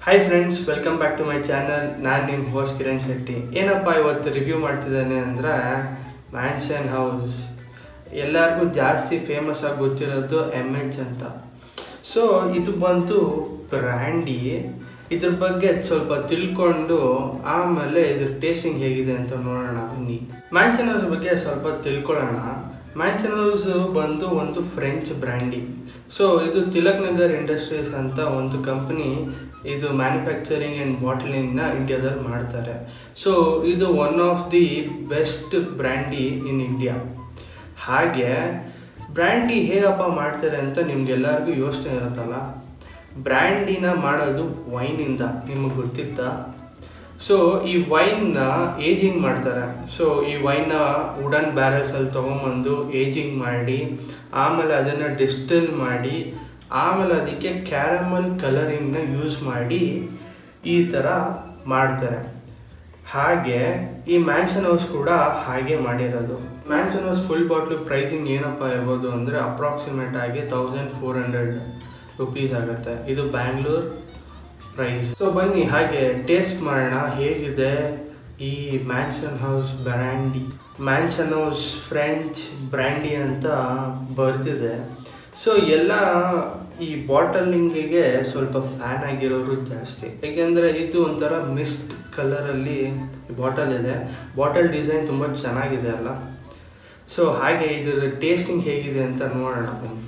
hi friends welcome back to my channel ನಾನು ನಿಮ್ಮ host Kiran Shetty ಏನಪ್ಪ ಇವತ್ತು ರಿವ್ಯೂ ಮಾಡ್ತಿದ್ದಾನೆ ಅಂದರೆ ಮ್ಯಾನ್ಷನ್ ಹೌಸ್ ಎಲ್ಲರಿಗೂ ಜಾಸ್ತಿ ಫೇಮಸ್ ಆಗಿ ಗೊತ್ತಿರೋದು ಎಮ್ ಎಚ್ ಅಂತ ಸೊ ಇದು ಬಂತು ಬ್ರ್ಯಾಂಡಿ ಇದ್ರ ಬಗ್ಗೆ ಸ್ವಲ್ಪ ತಿಳ್ಕೊಂಡು ಆಮೇಲೆ ಇದ್ರ ಟೇಸ್ಟಿಂಗ್ ಹೇಗಿದೆ ಅಂತ ನೋಡೋಣ ಬನ್ನಿ ಮ್ಯಾನ್ಷನ್ ಹೌಸ್ ಬಗ್ಗೆ ಸ್ವಲ್ಪ ತಿಳ್ಕೊಳ್ಳೋಣ ಮ್ಯಾನ್ಷನ್ ಹೌಸ್ ಬಂದು ಒಂದು ಫ್ರೆಂಚ್ ಬ್ರ್ಯಾಂಡಿ ಸೊ ಇದು ತಿಲಕ್ ನಗರ್ ಇಂಡಸ್ಟ್ರೀಸ್ ಅಂತ ಒಂದು ಕಂಪ್ನಿ ಇದು ಮ್ಯಾನುಫ್ಯಾಕ್ಚರಿಂಗ್ ಆ್ಯಂಡ್ ಬಾಟ್ಲಿಂಗ್ನ ಇಂಡಿಯಾದಲ್ಲಿ ಮಾಡ್ತಾರೆ ಸೊ ಇದು one of the best brandy in India ಹಾಗೆ ಬ್ರ್ಯಾಂಡಿ ಹೇಗಪ್ಪ ಮಾಡ್ತಾರೆ ಅಂತ ನಿಮ್ಗೆಲ್ಲರಿಗೂ ಯೋಚನೆ ಇರುತ್ತಲ್ಲ ಬ್ರ್ಯಾಂಡಿನ ಮಾಡೋದು ವೈನಿಂದ ನಿಮಗೆ ಗೊತ್ತಿತ್ತಾ ಸೊ ಈ ವೈನ್ನ ಏಜಿಂಗ್ ಮಾಡ್ತಾರೆ ಸೊ ಈ ವೈನ್ನ ವುಡನ್ ಬ್ಯಾರಲ್ಸಲ್ಲಿ ತೊಗೊಂಬಂದು ಏಜಿಂಗ್ ಮಾಡಿ ಆಮೇಲೆ ಅದನ್ನು ಡಿಸ್ಟಿಲ್ ಮಾಡಿ ಆಮೇಲೆ ಅದಕ್ಕೆ ಕ್ಯಾರಮಲ್ ಕಲರಿಂಗ್ನ ಯೂಸ್ ಮಾಡಿ ಈ ಥರ ಮಾಡ್ತಾರೆ ಹಾಗೆ ಈ ಮ್ಯಾನ್ಷನ್ ಹೌಸ್ ಕೂಡ ಹಾಗೆ ಮಾಡಿರೋದು mansion house full bottle pricing ಏನಪ್ಪ ಇರ್ಬೋದು ಅಂದರೆ ಅಪ್ರಾಕ್ಸಿಮೇಟ್ ಆಗಿ ತೌಸಂಡ್ ಫೋರ್ ಹಂಡ್ರೆಡ್ ರುಪೀಸ್ ಆಗುತ್ತೆ ಇದು ಬ್ಯಾಂಗ್ಳೂರ್ ಪ್ರೈಸ್ ಸೊ ಬನ್ನಿ ಹಾಗೆ ಟೇಸ್ಟ್ ಮಾಡೋಣ ಹೇಗಿದೆ ಈ mansion house brandy mansion house French brandy ಅಂತ ಬರ್ತಿದೆ ಸೊ ಎಲ್ಲ ಈ ಬಾಟಲಿಂಗಿಗೆ ಸ್ವಲ್ಪ ಫ್ಯಾನ್ ಆಗಿರೋರು ಜಾಸ್ತಿ ಯಾಕೆಂದರೆ ಇದು ಒಂಥರ ಮಿಸ್ಟ್ ಕಲರಲ್ಲಿ ಬಾಟಲ್ ಇದೆ ಬಾಟಲ್ ಡಿಸೈನ್ ತುಂಬ ಚೆನ್ನಾಗಿದೆ ಅಲ್ಲ ಸೊ ಹಾಗೆ ಇದರ ಟೇಸ್ಟಿಂಗ್ ಹೇಗಿದೆ ಅಂತ ನೋಡೋಣ ಬನ್ನಿ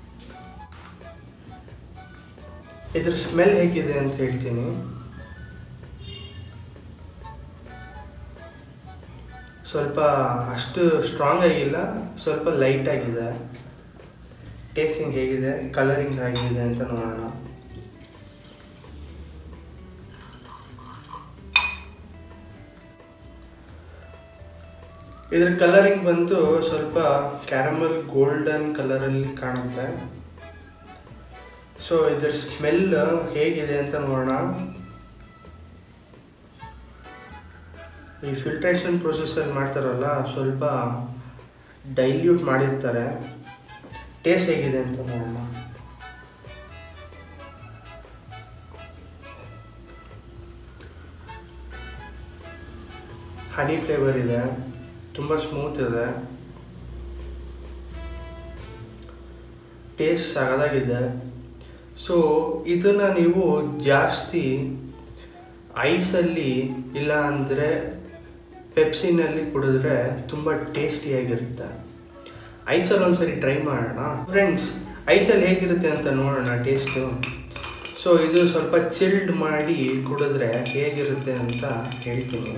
ಇದ್ರ ಸ್ಮೆಲ್ ಹೇಗಿದೆ ಅಂತ ಹೇಳ್ತೀನಿ ಸ್ವಲ್ಪ ಅಷ್ಟು ಸ್ಟ್ರಾಂಗ್ ಆಗಿಲ್ಲ ಸ್ವಲ್ಪ ಲೈಟ್ ಆಗಿದೆ ಟೇಸ್ಟಿಂಗ್ ಹೇಗಿದೆ ಕಲರಿಂಗ್ ಹೇಗಿದೆ ಅಂತ ನೋಡೋಣ ಇದ್ರ ಕಲರಿಂಗ್ ಬಂತು ಸ್ವಲ್ಪ ಕ್ಯಾರಮಲ್ ಗೋಲ್ಡನ್ ಕಲರಲ್ಲಿ ಕಾಣುತ್ತೆ ಸೊ ಇದ್ರ ಸ್ಮೆಲ್ ಹೇಗಿದೆ ಅಂತ ನೋಡೋಣ ಈ ಫಿಲ್ಟ್ರೇಷನ್ ಪ್ರೊಸೆಸಲ್ಲಿ ಮಾಡ್ತಾರಲ್ಲ ಸ್ವಲ್ಪ ಡೈಲ್ಯೂಟ್ ಮಾಡಿರ್ತಾರೆ ಟೇಸ್ಟ್ ಹೇಗಿದೆ ಅಂತ ನೋಡೋಣ ಹನಿ ಫ್ಲೇವರ್ ಇದೆ ತುಂಬ ಸ್ಮೂತ್ ಇದೆ ಟೇಸ್ಟ್ ಸಗದಾಗಿದೆ ಸೊ ಇದನ್ನು ನೀವು ಜಾಸ್ತಿ ಐಸಲ್ಲಿ ಇಲ್ಲ ಅಂದರೆ ಪೆಪ್ಸಿನಲ್ಲಿ ಕುಡಿದ್ರೆ ತುಂಬ ಟೇಸ್ಟಿಯಾಗಿರುತ್ತೆ ಐಸಲ್ಲಿ ಒಂದ್ಸರಿ ಟ್ರೈ ಮಾಡೋಣ ಫ್ರೆಂಡ್ಸ್ ಐಸಲ್ಲಿ ಹೇಗಿರುತ್ತೆ ಅಂತ ನೋಡೋಣ ಟೇಸ್ಟು ಸೊ ಇದು ಸ್ವಲ್ಪ ಚಿಲ್ಡ್ ಮಾಡಿ ಕುಡಿದ್ರೆ ಹೇಗಿರುತ್ತೆ ಅಂತ ಹೇಳ್ತೀನಿ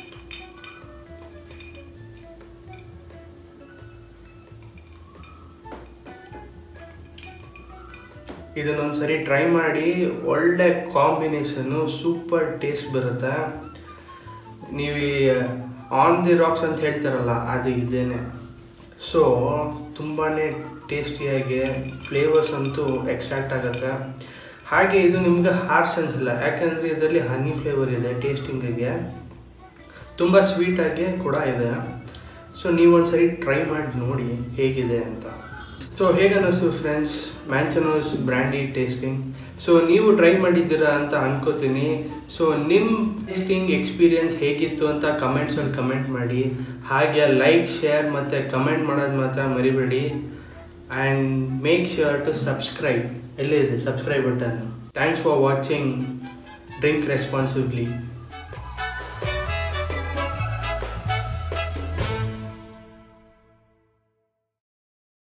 ಇದನ್ನೊಂದ್ಸರಿ ಟ್ರೈ ಮಾಡಿ ಒಳ್ಳೆ ಕಾಂಬಿನೇಷನ್ನು ಸೂಪರ್ ಟೇಸ್ಟ್ ಬರುತ್ತೆ ನೀವು ಆನ್ ದಿ ರಾಕ್ಸ್ ಅಂತ ಹೇಳ್ತಾರಲ್ಲ ಅದು ಇದೇನೆ ಸೊ ತುಂಬಾ ಟೇಸ್ಟಿಯಾಗಿ ಫ್ಲೇವರ್ಸ್ ಅಂತೂ ಎಕ್ಸ್ಟ್ರಾಕ್ಟ್ ಆಗುತ್ತೆ ಹಾಗೆ ಇದು ನಿಮ್ಗೆ ಹಾರ್ಸ್ ಅನಿಸಿಲ್ಲ ಯಾಕಂದರೆ ಇದರಲ್ಲಿ ಹನಿ ಫ್ಲೇವರ್ ಇದೆ ಟೇಸ್ಟಿಂಗಿಗೆ ತುಂಬ ಸ್ವೀಟಾಗಿ ಕೂಡ ಇದೆ ಸೊ ನೀವೊಂದ್ಸರಿ ಟ್ರೈ ಮಾಡಿ ನೋಡಿ ಹೇಗಿದೆ ಅಂತ ಸೊ ಹೇಗೆ ಅನ್ನಿಸ್ತು ಫ್ರೆಂಡ್ಸ್ ಮ್ಯಾನ್ಚನೋಸ್ ಬ್ರ್ಯಾಂಡಿ ಟೇಸ್ಟಿಂಗ್ ಸೊ ನೀವು ಟ್ರೈ ಮಾಡಿದ್ದೀರಾ ಅಂತ ಅನ್ಕೋತೀನಿ ಸೊ ನಿಮ್ಮ ಟೇಸ್ಟಿಂಗ್ ಎಕ್ಸ್ಪೀರಿಯನ್ಸ್ ಹೇಗಿತ್ತು ಅಂತ ಕಮೆಂಟ್ಸಲ್ಲಿ ಕಮೆಂಟ್ ಮಾಡಿ ಹಾಗೆ ಲೈಕ್ ಶೇರ್ ಮತ್ತು ಕಮೆಂಟ್ ಮಾಡೋದು ಮಾತ್ರ ಮರಿಬೇಡಿ and make sure to subscribe ಎಲ್ಲೇ ಇದೆ subscribe button thanks for watching drink responsibly